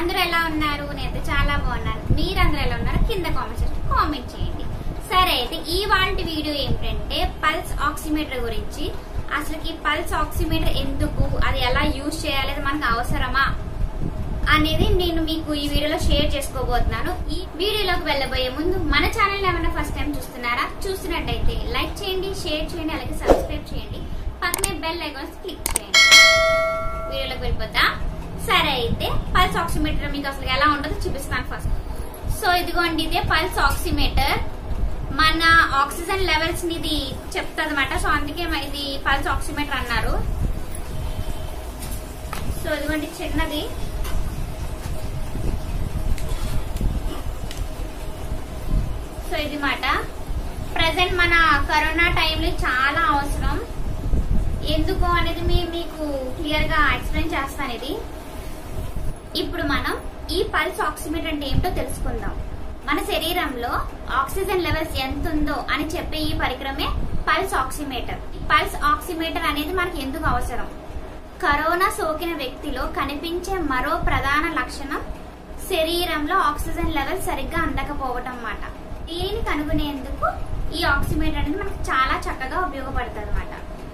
అందరూ ఎలా ఉన్నారు నేనైతే చాలా బాగున్నాను మీరందరూ ఎలా ఉన్నారు కింద కామెంట్ సెక్షన్ కామెంట్ చేయండి సరే అయితే ఈ వాంటి వీడియో ఏంటంటే పల్స్ ఆక్సిమీటర్ గురించి అసలుకి పల్స్ ఆక్సిమీటర్ ఎందుకు అది ఎలా యూజ్ చేయాలి అది మనకు అవసరమా అనేది నేను మీకు ఈ వీడియోలో షేర్ చేసుకోబోతున్నాను ఈ వీడియోలోకి వెళ్ళబోయే ముందు మన ఛానల్ ఏమైనా ఫస్ట్ టైం చూస్తున్నారా చూస్తున్నట్టయితే లైక్ చేయండి షేర్ చేయండి అలాగే సబ్స్క్రైబ్ చేయండి పక్కనే బెల్ ఐకాన్స్ క్లిక్ చేయండి వీడియోలోకి వెళ్ళిపోతా సరే అయితే పల్స్ ఆక్సిమీటర్ మీకు అసలు ఎలా ఉంటుందో చూపిస్తాను ఫస్ట్ సో ఇదిగోండి ఇదే పల్స్ ఆక్సిమీటర్ మన ఆక్సిజన్ లెవెల్స్ ని ఇది చెప్తుంది అనమాట సో అందుకే మ- ఇది పల్స్ ఆక్సిమీటర్ అన్నారు సో ఇదిగోండి చిన్నది సో ఇది మాట ప్రజెంట్ మన కరోనా టైంలో చాలా అవసరం ఎందుకు అనేది మీ- మీకు క్లియర్ గా ఎక్స్ప్లెయిన్ చేస్తాను ఇది ఇప్పుడు మనం ఈ పల్స్ ఆక్సిమీటర్ అంటే ఏమిటో తెలుసుకుందాం మన శరీరంలో ఆక్సిజన్ లెవెల్స్ ఎంత ఉందో అని చెప్పే ఈ పరికరమే పల్స్ ఆక్సిమీటర్ పల్స్ ఆక్సిమీటర్ అనేది మనకి ఎందుకు అవసరం కరోనా సోకిన వ్యక్తిలో కనిపించే మరో ప్రధాన లక్షణం శరీరంలో ఆక్సిజన్ లెవెల్ సరిగ్గా అందకపోవటం అన్నమాట దీనిని కనుగొనేందుకు ఈ ఆక్సిమీటర్ అనేది మనకు చాలా చక్కగా ఉపయోగపడుతుంది అనమాట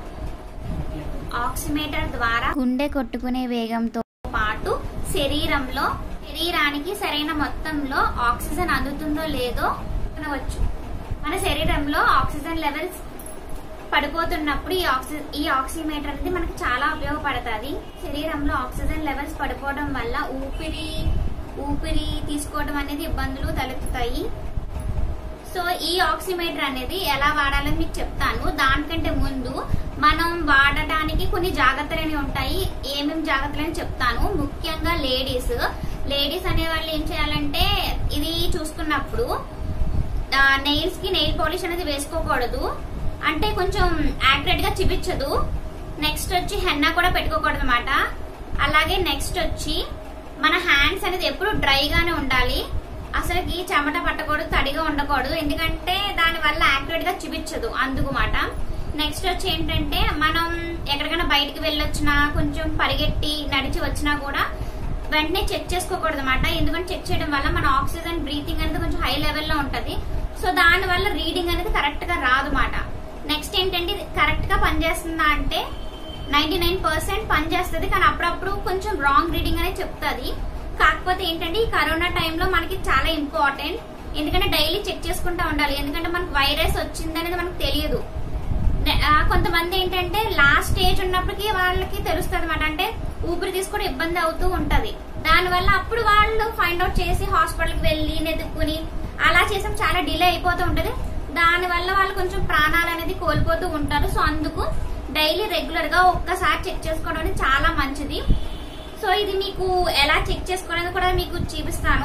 ఆక్సిమీటర్ ద్వారా గుండె కొట్టుకునే వేగంతో పాటు శరీరంలో శరీరానికి సరైన మొత్తంలో ఆక్సిజన్ అందుతుందో లేదో కనుగొనవచ్చు మన శరీరంలో ఆక్సిజన్ లెవెల్స్ పడిపోతున్నప్పుడు ఈ ఆక్సి ఈ ఆక్సిమీటర్ అనేది మనకి చాలా ఉపయోగపడుతుంది శరీరంలో ఆక్సిజన్ లెవెల్స్ పడిపోవడం వల్ల ఊపిరి ఊపిరి తీసుకోవడం అనేది ఇబ్బందులు తలెత్తుతాయి సో ఈ ఆక్సిమీటర్ అనేది ఎలా వాడాలని మీకు చెప్తాను దానికంటే ముందు మనం వాడటానికి కొన్ని జాగ్రత్తలు అనేవి ఉంటాయి ఏమేమి జాగ్రత్తలు అని చెప్తాను ముఖ్యంగా లేడీస్ లేడీస్ అనే వాళ్ళు ఏం చేయాలంటే ఇది చూసుకున్నప్పుడు నెయిల్స్ కి నెయిల్ పాలిష్ అనేది వేసుకోకూడదు అంటే కొంచెం యాక్యురేట్ గా చూపించదు నెక్స్ట్ వచ్చి హెన్నా కూడా పెట్టుకోకూడదు అనమాట అలాగే నెక్స్ట్ వచ్చి మన హ్యాండ్స్ అనేది ఎప్పుడు డ్రైగానే ఉండాలి అసలుకి చెమట పట్టకూడదు తడిగా ఉండకూడదు ఎందుకంటే దాని వల్ల యాక్యురేట్ గా చూపించదు అందుకు మాట నెక్స్ట్ వచ్చి ఏంటంటే మనం ఎక్కడికైనా బయటికి వెళ్ళొచ్చినా కొంచెం పరిగెట్టి నడిచి వచ్చినా కూడా వెంటనే చెక్ చేసుకోకూడదు అనమాట ఎందుకంటే చెక్ చేయడం వల్ల మన ఆక్సిజన్ బ్రీతింగ్ అనేది కొంచెం హై లెవెల్లో ఉంటది సో దాని వల్ల రీడింగ్ అనేది కరెక్ట్ గా రాదు మాట నెక్స్ట్ ఏంటంటే ఇది కరెక్ట్ గా పనిచేస్తుందా అంటే నైన్టీ నైన్ పర్సెంట్ పనిచేస్తుంది కానీ అప్పుడప్పుడు కొంచెం రాంగ్ రీడింగ్ అనేది చెప్తుంది కాకపోతే ఏంటంటే ఈ కరోనా టైంలో మనకి చాలా ఇంపార్టెంట్ ఎందుకంటే డైలీ చెక్ చేసుకుంటా ఉండాలి ఎందుకంటే మనకు వైరస్ వచ్చింది అనేది మనకు తెలియదు నె- ఆ, కొంతమంది ఏంటంటే లాస్ట్ స్టేజ్ ఉన్నప్పటికీ వాళ్ళకి తెలుస్తుంది అనమాట అంటే ఊపిరి తీసుకోవడం ఇబ్బంది అవుతూ ఉంటది దానివల్ల అప్పుడు వాళ్ళు ఫైండ్ అవుట్ చేసి హాస్పిటల్కి వెళ్ళి నెతుక్కుని అలా చేసాం చాలా డిలే అయిపోతూ ఉంటది దానివల్ల వాళ్ళు కొంచెం ప్రాణాలు అనేది కోల్పోతూ ఉంటారు సో అందుకు డైలీ రెగ్యులర్ గా ఒక్కసారి చెక్ చేసుకోవడం అనేది చాలా మంచిది సో ఇది మీకు ఎలా చెక్ చేసుకోవడం కూడా మీకు చూపిస్తాను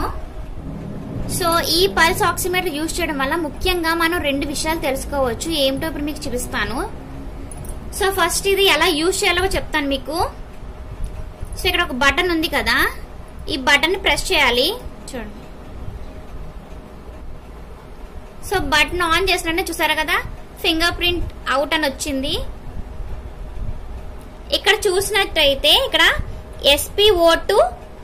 సో ఈ పల్స్ ఆక్సిమీటర్ యూజ్ చేయడం వల్ల ముఖ్యంగా మనం రెండు విషయాలు తెలుసుకోవచ్చు ఏమిటో ఇప్పుడు మీకు చూపిస్తాను సో ఫస్ట్ ఇది ఎలా యూజ్ చేయాలో చెప్తాను మీకు సో ఇక్కడ ఒక బటన్ ఉంది కదా ఈ బటన్ ప్రెస్ చేయాలి చూడండి సో బటన్ ఆన్ చేసినట్టే చూసారా కదా ఫింగర్ ప్రింట్ అవుట్ అని వచ్చింది ఇక్కడ చూసినట్టయితే ఇక్కడ ఎస్పీఓ టూ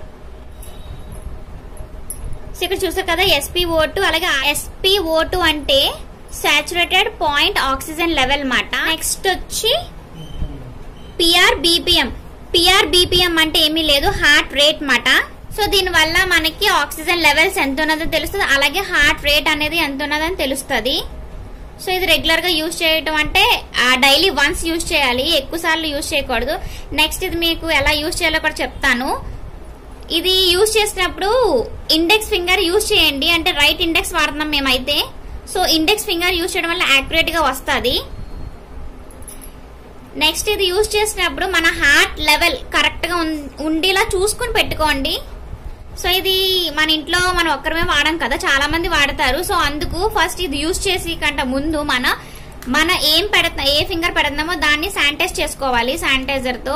సో ఇక్కడ చూసారు కదా ఎస్పీఓ టూ అలాగే ఎస్పీఓ టూ అంటే సాచురేటెడ్ పాయింట్ ఆక్సిజన్ లెవెల్ మాట నెక్స్ట్ వచ్చి పిఆర్ బీపీఎం పిఆర్ బీపీఎం అంటే ఏమీ లేదు హార్ట్ రేట్ మాట సో దీని వల్ల మనకి ఆక్సిజన్ లెవెల్స్ ఎంత ఉన్నదో తెలుస్తుంది అలాగే హార్ట్ రేట్ అనేది ఎంత ఉన్నదని తెలుస్తుంది సో ఇది రెగ్యులర్ గా యూజ్ చేయటం అంటే డైలీ వన్స్ యూజ్ చేయాలి ఎక్కువ సార్లు యూజ్ చేయకూడదు నెక్స్ట్ ఇది మీకు ఎలా యూజ్ చేయాలో కూడా చెప్తాను ఇది యూజ్ చేసినప్పుడు ఇండెక్స్ ఫింగర్ యూజ్ చేయండి అంటే రైట్ ఇండెక్స్ వాడుతున్నాం మేమైతే సో ఇండెక్స్ ఫింగర్ యూజ్ చేయడం వల్ల యాక్యురేట్ గా వస్తుంది నెక్స్ట్ ఇది యూజ్ చేసినప్పుడు మన హార్ట్ లెవెల్ కరెక్ట్ గా ఉం- ఉండేలా చూసుకుని పెట్టుకోండి సో ఇది మన ఇంట్లో మనం ఒక్కరమే వాడం కదా చాలా మంది వాడతారు సో అందుకు ఫస్ట్ ఇది యూజ్ చేసి కంట ముందు మన మన ఏం పెడతా ఏ ఫింగర్ పెడుతున్నామో దాన్ని శానిటైజ్ చేసుకోవాలి శానిటైజర్ తో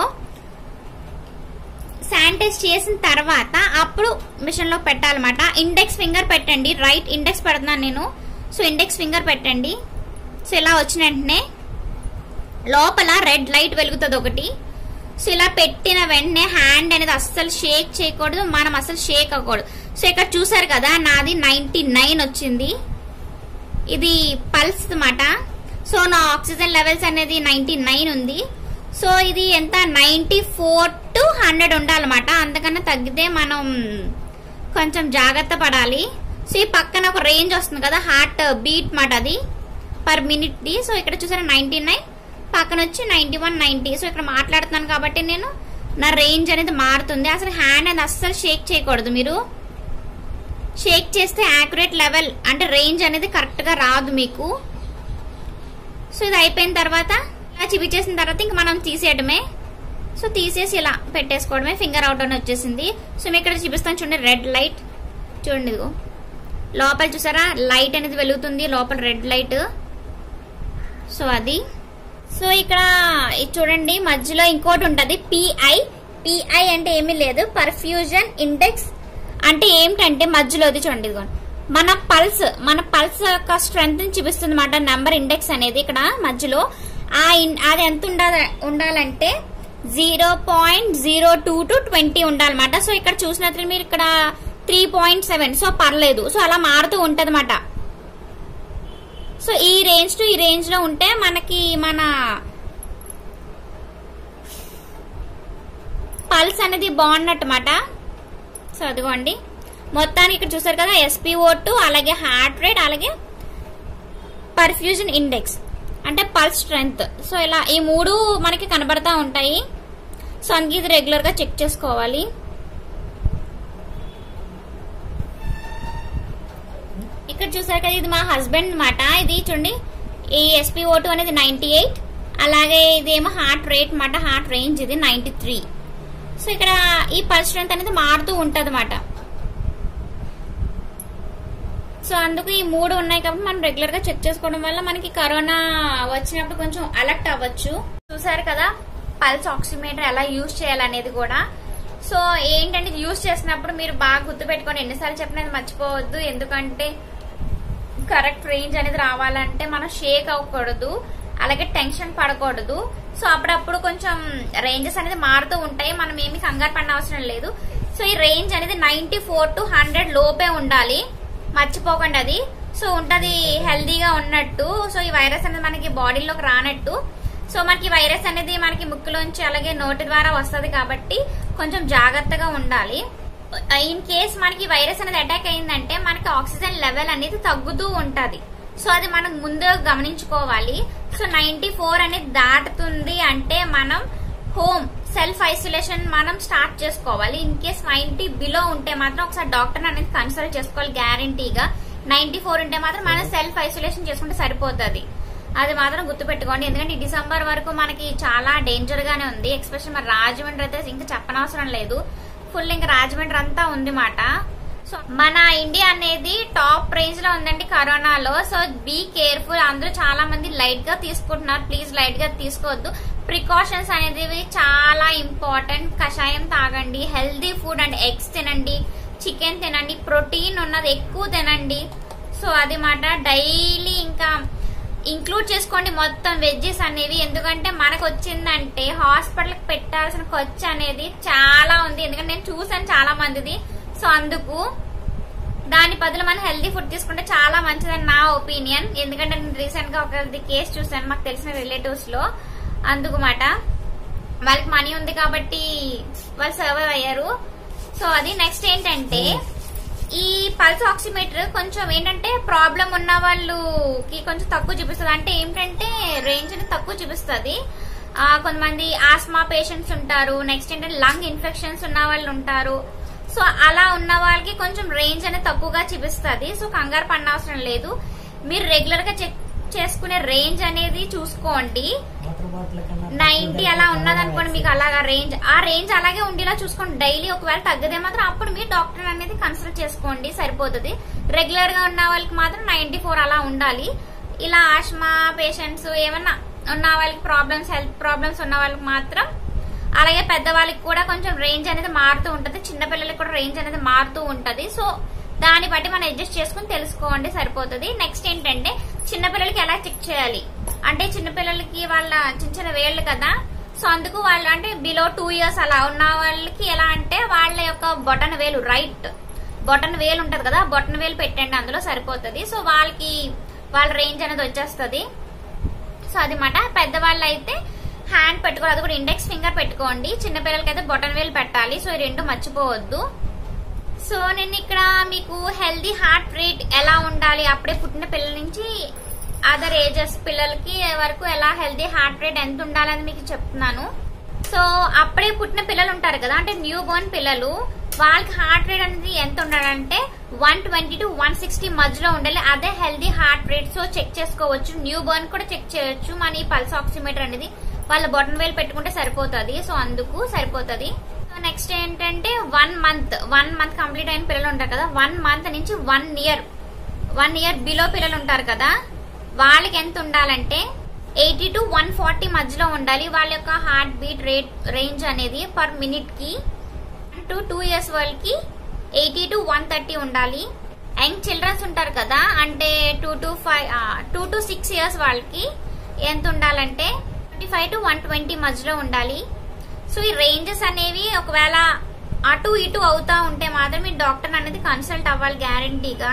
శానిటైజ్ చేసిన తర్వాత అప్పుడు మిషన్ లో పెట్టాలన్నమాట ఇండెక్స్ ఫింగర్ పెట్టండి రైట్ ఇండెక్స్ పెడుతున్నాను నేను సో ఇండెక్స్ ఫింగర్ పెట్టండి సో ఇలా వచ్చిన వెంటనే లోపల రెడ్ లైట్ వెలుగుతుంది ఒకటి సో ఇలా పెట్టిన వెంటనే హ్యాండ్ అనేది అస్సలు షేక్ చేయకూడదు మనం అసలు షేక్ అవ్వకూడదు సో ఇక్కడ చూసారు కదా నాది నైన్టీ నైన్ వచ్చింది ఇది పల్స్ అన్నమాట సో నా ఆక్సిజన్ లెవెల్స్ అనేది నైన్టీ నైన్ ఉంది సో ఇది ఎంత నైన్టీ ఫోర్ టు హండ్రెడ్ ఉండాలన్నమాట అంతకన్నా తగ్గితే మనం కొంచెం జాగ్రత్త పడాలి సో ఈ పక్కన ఒక రేంజ్ వస్తుంది కదా హార్ట్ బీట్ మాట అది పర్ మినిట్ ది సో ఇక్కడ చూసారా నైన్టీ నైన్ పక్కన వచ్చి నైన్టీ వన్ నైన్టీ సో ఇక్కడ మాట్లాడుతున్నాను కాబట్టి నేను నా రేంజ్ అనేది మారుతుంది అసలు హ్యాండ్ అనేది అస్సలు షేక్ చేయకూడదు మీరు షేక్ చేస్తే యాక్యురేట్ లెవెల్ అంటే రేంజ్ అనేది కరెక్ట్ గా రాదు మీకు సో ఇది అయిపోయిన తర్వాత ఇలా చూపించేసిన తర్వాత ఇంక మనం తీసేయడమే సో తీసేసి ఇలా పెట్టేసుకోవడమే ఫింగర్ అవుట్ అని వచ్చేసింది సో మేము ఇక్కడ చూపిస్తాను చూడండి రెడ్ లైట్ చూడండి ఇదిగో లోపల చూసారా లైట్ అనేది వెలుగుతుంది లోపల రెడ్ లైట్ సో అది సో ఇక్కడ ఇది చూడండి మధ్యలో ఇంకోటి ఉంటది పిఐ పిఐ అంటే ఏమీ లేదు పర్ఫ్యూజన్ ఇండెక్స్ అంటే ఏమిటంటే మధ్యలోది చూడండి ఇదిగోండి మన పల్స్ మన పల్స్ యొక్క స్ట్రెంగ్త్ ని చూపిస్తుంది అనమాట నెంబర్ ఇండెక్స్ అనేది ఇక్కడ మధ్యలో ఆ ఇన్- అది ఎంత ఉండాలి ఉండాలంటే zero point zero two to twenty ఉండాలన్నమాట సో ఇక్కడ చూసినట్లు మీరు ఇక్కడ త్రీ పాయింట్ సెవెన్ సో పర్లేదు సో అలా మారుతూ ఉంటది సో ఈ రేంజ్ టు ఈ రేంజ్ లో ఉంటే మనకి మన పల్స్ అనేది బాగున్నట్టమాట సో అదిగోండి మొత్తానికి ఇక్కడ చూసారు కదా ఎస్పీఓ టూ అలాగే హార్ట్ రేట్ అలాగే పర్ఫ్యూజన్ ఇండెక్స్ అంటే పల్స్ స్ట్రెంగ్త్ సో ఇలా ఈ మూడు మనకి కనబడతా ఉంటాయి సో అందుకే ఇది రెగ్యులర్ గా చెక్ చేసుకోవాలి ఇక్కడ చూసారు కదా ఇది మా హస్బెండ్ మాట ఇది చూడండి ఈ ఎస్పీఓ టూ అనేది నైన్టీ ఎయిట్ అలాగే ఇదేమో హార్ట్ రేట్ మాట హార్ట్ రేంజ్ ఇది నైన్టీ త్రీ సో ఇక్కడ ఈ పల్స్ స్ట్రెంత్ అనేది మారుతూ ఉంటది అన్నమాట సో అందుకు ఈ మూడు ఉన్నాయి కాబట్టి మనం రెగ్యులర్ గా చెక్ చేసుకోవడం వల్ల మనకి కరోనా వచ్చినప్పుడు కొంచెం అలర్ట్ అవ్వచ్చు చూసారు కదా పల్స్ ఆక్సిమీటర్ ఎలా యూజ్ చేయాలనేది కూడా సో ఏంటంటే యూజ్ చేసినప్పుడు మీరు బాగా గుర్తుపెట్టుకొని ఎన్నిసార్లు చెప్పినది మర్చిపోవద్దు ఎందుకంటే కరెక్ట్ రేంజ్ అనేది రావాలంటే మనం షేక్ అవ్వకూడదు అలాగే టెన్షన్ పడకూడదు సో అప్పుడప్పుడు కొంచెం రేంజెస్ అనేది మారుతూ ఉంటాయి మనం ఏమి కంగారు పడిన అవసరం లేదు సో ఈ రేంజ్ అనేది నైన్టీ ఫోర్ టు హండ్రెడ్ లోపే ఉండాలి మర్చిపోకండి అది సో ఉంటది హెల్దీగా ఉన్నట్టు సో ఈ వైరస్ అనేది మనకి బాడీలోకి రానట్టు సో మనకి వైరస్ అనేది మనకి ముక్కులోంచి అలాగే నోటి ద్వారా వస్తది కాబట్టి కొంచెం జాగ్రత్తగా ఉండాలి ఇన్ కేస్ మనకి వైరస్ అనేది అటాక్ అయిందంటే మనకి ఆక్సిజన్ లెవెల్ అనేది తగ్గుతూ ఉంటది సో అది మనం ముందు గమనించుకోవాలి సో నైన్టీ ఫోర్ అనేది దాటుతుంది అంటే మనం హోమ్ సెల్ఫ్ ఐసోలేషన్ మనం స్టార్ట్ చేసుకోవాలి ఇన్ కేస్ నైన్టీ బిలో ఉంటే మాత్రం ఒకసారి డాక్టర్ అనేది కన్సల్ట్ చేసుకోవాలి గ్యారంటీగా నైన్టీ ఫోర్ ఉంటే మాత్రం మనం సెల్ఫ్ ఐసోలేషన్ చేసుకుంటే సరిపోతుంది అది మాత్రం గుర్తుపెట్టుకోండి ఎందుకంటే ఈ డిసెంబర్ వరకు మనకి చాలా డేంజర్ గానే ఉంది ఎక్స్పెషల్ మరి రాజమండ్రి అయితే ఇంకా చెప్పనవసరం లేదు ఫుల్ ఇంకా రాజమండ్రి అంతా ఉంది మాట సో మన ఇండియా అనేది టాప్ రేంజ్ లో ఉందండి కరోనాలో సో బీ కేర్ఫుల్ అందరూ చాలా మంది లైట్ గా తీసుకుంటున్నారు ప్లీజ్ లైట్ గా తీసుకోవద్దు ప్రికాషన్స్ అనేది చాలా ఇంపార్టెంట్ కషాయం తాగండి హెల్దీ ఫుడ్ అండ్ ఎగ్స్ తినండి చికెన్ తినండి ప్రోటీన్ ఉన్నది ఎక్కువ తినండి సో అది మాట డైలీ ఇంకా ఇంక్లూడ్ చేసుకోండి మొత్తం వెజ్జెస్ అనేవి ఎందుకంటే మనకు వచ్చిందంటే హాస్పిటల్ పెట్టాల్సిన ఖర్చు అనేది చాలా ఉంది ఎందుకంటే నేను చూసాను చాలా మందిది సో అందుకు దాని బదులు మనం హెల్దీ ఫుడ్ తీసుకుంటే చాలా మంచిదని నా ఒపీనియన్ ఎందుకంటే నేను రీసెంట్ గా ఒకరిది కేసు చూసాను మాకు తెలిసిన రిలేటివ్స్ లో అందుకు మాట వాళ్ళకి మనీ ఉంది కాబట్టి వాళ్ళు సర్వైవ్ అయ్యారు సో అది నెక్స్ట్ ఏంటంటే ఈ పల్స్ ఆక్సిమీటర్ కొంచెం ఏంటంటే ప్రాబ్లం ఉన్న వాళ్ళకి కొంచెం తక్కువ చూపిస్తుంది అంటే ఏంటంటే రేంజ్ అనేది తక్కువ చూపిస్తుంది ఆ, కొంతమంది ఆస్మా పేషెంట్స్ ఉంటారు నెక్స్ట్ ఏంటంటే లంగ్ ఇన్ఫెక్షన్స్ ఉన్న వాళ్ళు ఉంటారు సో అలా ఉన్న వాళ్ళకి కొంచెం రేంజ్ అనేది తక్కువగా చూపిస్తుంది సో కంగారు పడిన అవసరం లేదు మీరు రెగ్యులర్ గా చెక్ చేసుకునే రేంజ్ అనేది చూసుకోండి నైన్టీ అలా ఉన్నదనుకోండి మీకు అలాగా రేంజ్ ఆ రేంజ్ అలాగే ఉండేలా చూసుకోండి డైలీ ఒకవేళ తగ్గదే మాత్రం అప్పుడు మీరు డాక్టర్ అనేది కన్సల్ట్ చేసుకోండి సరిపోతుంది రెగ్యులర్ గా ఉన్న వాళ్ళకి మాత్రం నైన్టీ ఫోర్ అలా ఉండాలి ఇలా ఆస్మా పేషెంట్స్ ఏమన్నా ఉన్న వాళ్ళకి ప్రాబ్లమ్స్ హెల్త్ ప్రాబ్లమ్స్ ఉన్న వాళ్ళకి మాత్రం అలాగే పెద్దవాళ్ళకి కూడా కొంచెం రేంజ్ అనేది మారుతూ ఉంటది చిన్నపిల్లలకి కూడా రేంజ్ అనేది మారుతూ ఉంటది సో దాన్ని బట్టి మనం అడ్జస్ట్ చేసుకుని తెలుసుకోండి సరిపోతుంది నెక్స్ట్ ఏంటంటే చిన్నపిల్లలకి ఎలా చెక్ చేయాలి అంటే చిన్నపిల్లలకి వాళ్ళ చిన్న చిన్న వేళ్ళు కదా సో అందుకు వాళ్ళు అంటే బిలో టూ ఇయర్స్ అలా ఉన్న వాళ్ళకి ఎలా అంటే వాళ్ళ యొక్క బొటన్ వేలు రైట్ బొటన్ వేలు ఉంటది కదా బొటన్ వేలు పెట్టండి అందులో సరిపోతుంది సో వాళ్ళకి వాళ్ళ రేంజ్ అనేది వచ్చేస్తుంది సో అది మాట పెద్దవాళ్ళు అయితే హ్యాండ్ పెట్టుకోవాలి అది కూడా ఇండెక్స్ ఫింగర్ పెట్టుకోండి చిన్నపిల్లలకి అయితే బొటన్ వేలు పెట్టాలి సో ఈ రెండు మర్చిపోవద్దు సో నేను ఇక్కడ మీకు హెల్దీ హార్ట్ రేట్ ఎలా ఉండాలి అప్పుడే పుట్టిన పిల్లల నుంచి అదర్ ఏజెస్ పిల్లలకి వరకు ఎలా హెల్దీ హార్ట్ రేట్ ఎంత ఉండాలని మీకు చెప్తున్నాను సో అప్పుడే పుట్టిన పిల్లలు ఉంటారు కదా అంటే న్యూ బోర్న్ పిల్లలు వాళ్ళకి హార్ట్ రేట్ అనేది ఎంత ఉండాలంటే one twenty to one sixty మధ్యలో ఉండాలి అదే healthy heart rate so check చేసుకోవచ్చు న్యూ బోర్న్ కూడా చెక్ చేయొచ్చు మన ఈ పల్స్ ఆక్సిమీటర్ అనేది వాళ్ళ బొటన్ వేలు పెట్టుకుంటే సరిపోతుంది సో అందుకు సరిపోతుంది సో నెక్స్ట్ ఏంటంటే one month one month complete అయిన పిల్లలు ఉంటారు కదా వన్ మంత్ నుంచి one year one year below పిల్లలు ఉంటారు కదా వాళ్ళకి ఎంత ఉండాలంటే ఎయిటీ టు వన్ ఫార్టీ మధ్యలో ఉండాలి వాళ్ళ యొక్క హార్ట్ బీట్ రేట్ రేంజ్ అనేది పర్ మినిట్ కి టు టూ ఇయర్స్ వాళ్ళకి ఎయిటీ టు వన్ థర్టీ ఉండాలి యంగ్ చిల్డ్రన్స్ ఉంటారు కదా అంటే two to five two to six years వాళ్ళకి ఎంత ఉండాలంటే twenty five to one twenty మధ్యలో ఉండాలి సో ఈ రేంజెస్ అనేవి ఒకవేళ అటు ఇటు అవుతా ఉంటే మాత్రం మీ డాక్టర్ అనేది కన్సల్ట్ అవ్వాలి గ్యారంటీగా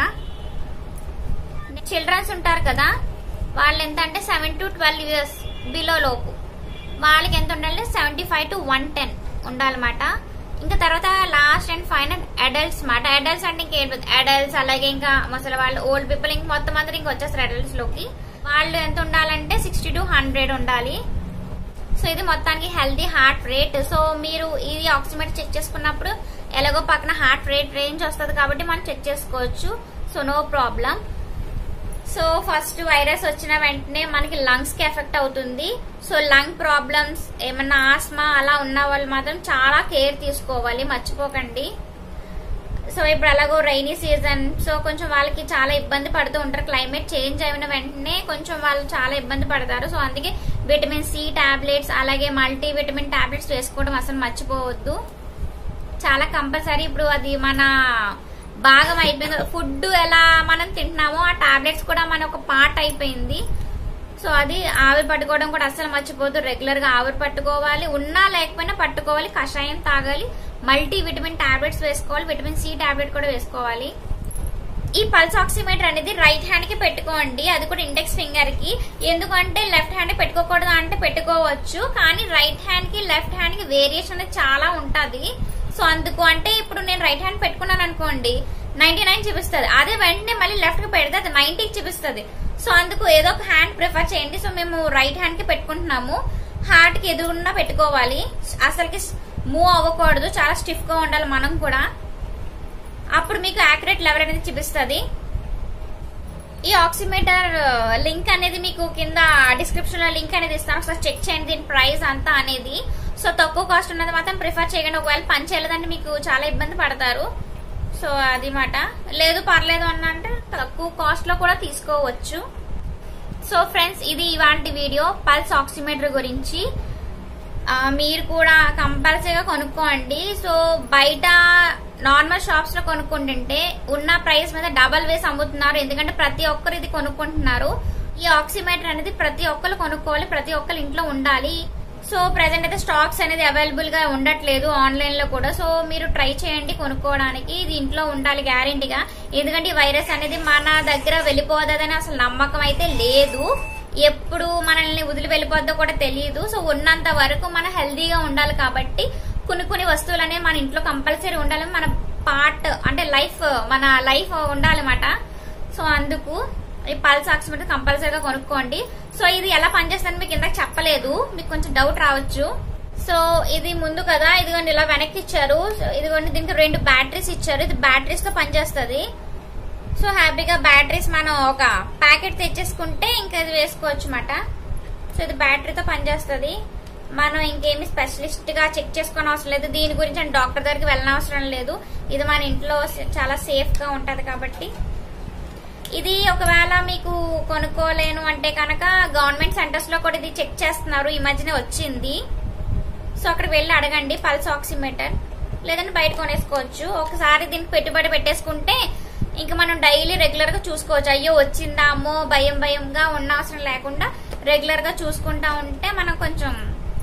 చిల్డ్రన్స్ ఉంటారు కదా వాళ్ళు ఎంత అంటే seven to twelve years below లోపు వాళ్ళకి ఎంత ఉండాలంటే seventy five to one ten ఉండాలన్నమాట ఇంకా తర్వాత లాస్ట్ అండ్ ఫైనల్ అడల్ట్స్ మాట అడల్ట్స్ అంటే ఇంకేం అడల్ట్స్ అలాగే ఇంకా ముసలి వాళ్ళు ఓల్డ్ పీపుల్ ఇంక మొత్తం అందరూ ఇంకా వచ్చేస్తారు అడల్ట్స్ లోకి వాళ్ళు ఎంత ఉండాలంటే సిక్స్టీ టు హండ్రెడ్ ఉండాలి సో ఇది మొత్తానికి హెల్దీ హార్ట్ రేట్ సో మీరు ఇది ఆక్సిమీటర్ చెక్ చేసుకున్నప్పుడు ఎలాగో పక్కన హార్ట్ రేట్ రేంజ్ వస్తుంది కాబట్టి మనం చెక్ చేసుకోవచ్చు so no problem so first virus వచ్చిన వెంటనే మనకి లంగ్స్ కి ఎఫెక్ట్ అవుతుంది సో లంగ్ ప్రాబ్లమ్స్ ఏమన్నా ఆస్మా అలా ఉన్న వాళ్ళు మాత్రం చాలా కేర్ తీసుకోవాలి మర్చిపోకండి సో ఇప్పుడు అలాగో రైనీ సీజన్ సో కొంచెం వాళ్ళకి చాలా ఇబ్బంది పడుతూ ఉంటారు క్లైమేట్ చేంజ్ అయిన వెంటనే కొంచెం వాళ్ళు చాలా ఇబ్బంది పడతారు సో అందుకే విటమిన్ సి టాబ్లెట్స్ అలాగే మల్టీ విటమిన్ టాబ్లెట్స్ వేసుకోవడం అసలు మర్చిపోవద్దు చాలా కంపల్సరీ ఇప్పుడు అది మన భాగం అయిపోయింది ఫుడ్ ఎలా మనం తింటున్నామో ఆ టాబ్లెట్స్ కూడా మన ఒక పార్ట్ అయిపోయింది సో అది ఆవిరి పట్టుకోవడం కూడా అస్సలు మర్చిపోద్దు రెగ్యులర్ గా ఆవిరి పట్టుకోవాలి ఉన్నా లేకపోయినా పట్టుకోవాలి కషాయం తాగాలి మల్టీ విటమిన్ టాబ్లెట్స్ వేసుకోవాలి విటమిన్ సి టాబ్లెట్ కూడా వేసుకోవాలి ఈ పల్స్ ఆక్సిమీటర్ అనేది రైట్ హ్యాండ్ కి పెట్టుకోండి అది కూడా ఇండెక్స్ ఫింగర్ కి ఎందుకంటే లెఫ్ట్ హ్యాండ్ పెట్టుకోకూడదు అంటే పెట్టుకోవచ్చు కానీ రైట్ హ్యాండ్ కి లెఫ్ట్ హ్యాండ్ కి వేరియేషన్ అనేది చాలా ఉంటది సో అందుకు అంటే ఇప్పుడు నేను రైట్ హ్యాండ్ పెట్టుకున్నాను అనుకోండి నైన్టీ నైన్ చూపిస్తుంది అదే వెంటనే మళ్ళీ లెఫ్ట్ కి పెడితే అది నైన్టీకి చూపిస్తుంది సో అందుకు ఏదో ఒక హ్యాండ్ ప్రిఫర్ చేయండి సో మేము రైట్ హ్యాండ్ కి పెట్టుకుంటున్నాము హార్ట్ కి ఎదురున్నా పెట్టుకోవాలి అసలుకి మూవ్ అవ్వకూడదు చాలా స్టిఫ్ గా ఉండాలి మనం కూడా అప్పుడు మీకు యాక్యురేట్ లెవెల్ అనేది చూపిస్తుంది ఈ ఆక్సిమీటర్ లింక్ అనేది మీకు కింద డిస్క్రిప్షన్ లో లింక్ అనేది ఇస్తాను ఒకసారి చెక్ చేయండి దీని ప్రైస్ అంతా అనేది సో తక్కువ కాస్ట్ ఉన్నది మాత్రం ప్రిఫర్ చేయండి ఒకవేళ పని చేయలేదంటే మీకు చాలా ఇబ్బంది పడతారు సో అది మాట లేదు పర్లేదు అన్న అంటే తక్కువ కాస్ట్ లో కూడా తీసుకోవచ్చు సో ఫ్రెండ్స్ ఇది ఇవాంటి వీడియో పల్స్ ఆక్సిమీటర్ గురించి ఆ, మీరు కూడా కంపల్సరీగా కొనుక్కోండి సో బయట నార్మల్ షాప్స్ లో కొనుక్కుంటుంటే ఉన్న ప్రైస్ మీద డబల్ వేసి అమ్ముతున్నారు ఎందుకంటే ప్రతి ఒక్కరు ఇది కొనుక్కుంటున్నారు ఈ ఆక్సిమీటర్ అనేది ప్రతి ఒక్కరు కొనుక్కోవాలి ప్రతి ఒక్కరు ఇంట్లో ఉండాలి సో ప్రెసెంట్ అయితే స్టాక్స్ అనేది అవైలబుల్ గా ఉండట్లేదు ఆన్లైన్ లో కూడా సో మీరు ట్రై చేయండి కొనుక్కోవడానికి ఇది ఇంట్లో ఉండాలి గ్యారెంటీగా ఎందుకంటే ఈ వైరస్ అనేది మన దగ్గర వెళ్ళిపోదని అసలు నమ్మకం అయితే లేదు ఎప్పుడు మనల్ని వదిలి వెళ్ళిపోద్దో కూడా తెలియదు సో ఉన్నంత వరకు మనం హెల్దీగా ఉండాలి కాబట్టి కొన్ని కొన్ని వస్తువులు అనేవి మన ఇంట్లో కంపల్సరీ ఉండాలి మన పార్ట్ అంటే లైఫ్ మన లైఫ్ ఉండాలన్నమాట సో అందుకు ఈ పల్స్ ఆక్సిమీటర్ కంపల్సరీగా కొనుక్కోండి సో ఇది ఎలా పనిచేస్తుందని మీకు ఇందాక చెప్పలేదు మీకు కొంచెం డౌట్ రావచ్చు సో ఇది ముందు కదా ఇదిగోండి ఇలా వెనక్కి ఇచ్చారు సో ఇదిగోండి దీనికి రెండు బ్యాటరీస్ ఇచ్చారు ఇది బ్యాటరీస్ తో పనిచేస్తుంది సో హ్యాపీగా బ్యాటరీస్ మనం ఒక ప్యాకెట్ తెచ్చేసుకుంటే ఇంకా ఇది వేసుకోవచ్చు అన్నమాట సో ఇది బ్యాటరీతో పనిచేస్తుంది మనం ఇంకేమి స్పెషలిస్ట్ గా చెక్ చేసుకోని అవసరం లేదు దీని గురించి అని డాక్టర్ దగ్గరికి వెళ్ళనవసరం లేదు ఇది మన ఇంట్లో చాలా సేఫ్ గా ఉంటది కాబట్టి ఇది ఒకవేళ మీకు కొనుక్కోలేను అంటే కనుక గవర్నమెంట్ సెంటర్స్ లో కూడా ఇది చెక్ చేస్తున్నారు ఈ మధ్యనే వచ్చింది సో అక్కడికి వెళ్ళి అడగండి పల్స్ ఆక్సిమీటర్ లేదంటే బయట కొనేసుకోవచ్చు ఒకసారి దీనికి పెట్టుబడి పెట్టేసుకుంటే ఇంకా మనం డైలీ రెగ్యులర్ గా చూసుకోవచ్చు అయ్యో వచ్చిందా అమ్మో భయం భయంగా ఉన్న అవసరం లేకుండా రెగ్యులర్ గా చూసుకుంటా ఉంటే మనం కొంచెం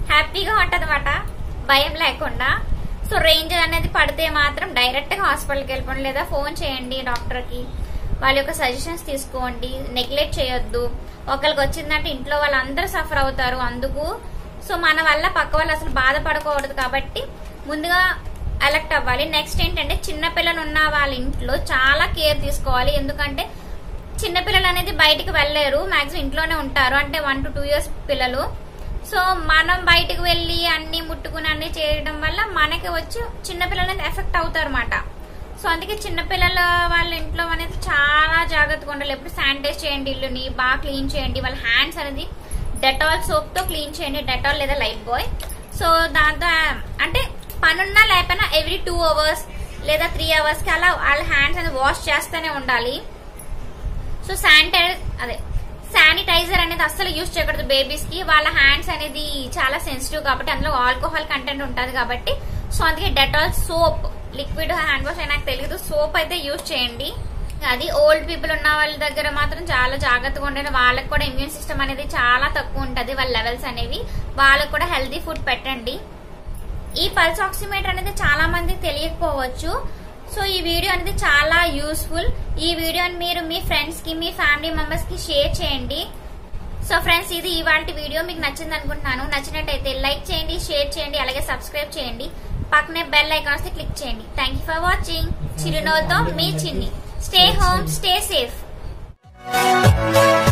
హ్యాపీగా ఉంటది భయం లేకుండా సో రేంజ్ అనేది పడితే మాత్రం డైరెక్ట్ గా హాస్పిటల్కి వెళ్ళిపోండి లేదా ఫోన్ చేయండి డాక్టర్ కి వాళ్ళ యొక్క సజెషన్స్ తీసుకోండి నెగ్లెక్ట్ చేయొద్దు ఒకరికి వచ్చిందంటే ఇంట్లో వాళ్ళందరూ సఫర్ అవుతారు అందుకు సో మన వల్ల పక్క వాళ్ళు అసలు బాధపడకూడదు కాబట్టి ముందుగా అలర్ట్ అవ్వాలి నెక్స్ట్ ఏంటంటే చిన్న పిల్లలు ఉన్న వాళ్ళ ఇంట్లో చాలా కేర్ తీసుకోవాలి ఎందుకంటే చిన్నపిల్లలు అనేది బయటికి వెళ్ళలేరు మాక్సిమం ఇంట్లోనే ఉంటారు అంటే వన్ టు టూ ఇయర్స్ పిల్లలు సో మనం బయటకు వెళ్ళి అన్ని ముట్టుకుని అన్ని చేయడం వల్ల మనకి వచ్చి చిన్నపిల్లలు అనేది ఎఫెక్ట్ అవుతారు అనమాట సో అందుకే చిన్నపిల్లల వాళ్ళ ఇంట్లో అనేది చాలా జాగ్రత్తగా ఉండాలి ఎప్పుడు శానిటైజ్ చేయండి ఇల్లుని బాగా క్లీన్ చేయండి వాళ్ళ హ్యాండ్స్ అనేది డెటాల్ సోప్ తో క్లీన్ చేయండి డెటాల్ లేదా లైఫ్ బాయ్ సో దాంతో అంటే పనున్నా లేకపోయినా ఎవ్రీ టూ అవర్స్ లేదా త్రీ అవర్స్ కి అలా వాళ్ళ హ్యాండ్స్ అనేది వాష్ చేస్తూనే ఉండాలి సో శానిటైజర్ అదే శానిటైజర్ అనేది అస్సలు యూజ్ చేయకూడదు బేబీస్ కి వాళ్ళ హ్యాండ్స్ అనేది చాలా సెన్సిటివ్ కాబట్టి అందులో ఆల్కహాల్ కంటెంట్ ఉంటుంది కాబట్టి సో అందుకే Dettol soap liquid hand wash అయినా నాకు తెలియదు సోప్ అయితే యూజ్ చేయండి అది ఓల్డ్ పీపుల్ ఉన్న వాళ్ళ దగ్గర మాత్రం చాలా జాగ్రత్తగా ఉండండి వాళ్ళకి కూడా ఇమ్యూన్ సిస్టమ్ అనేది చాలా తక్కువ ఉంటది వాళ్ళ లెవెల్స్ అనేవి వాళ్ళకి కూడా హెల్తీ ఫుడ్ పెట్టండి ఈ పల్స్ ఆక్సిమీటర్ అనేది చాలా మందికి తెలియకపోవచ్చు సో ఈ వీడియో అనేది చాలా యూస్ఫుల్ ఈ వీడియోని మీరు మీ ఫ్రెండ్స్ కి మీ ఫ్యామిలీ మెంబర్స్ కి షేర్ చేయండి సో ఫ్రెండ్స్ ఇది ఇవాళ వీడియో మీకు నచ్చింది అనుకుంటున్నాను నచ్చినట్టయితే లైక్ చేయండి షేర్ చేయండి అలాగే సబ్స్క్రైబ్ చేయండి పక్కనే బెల్ ఐకాన్ వస్తే క్లిక్ చేయండి థ్యాంక్ యూ ఫర్ వాచింగ్ చిరునవ్వుతో మీ చిన్ని స్టే హోమ్ స్టే సేఫ్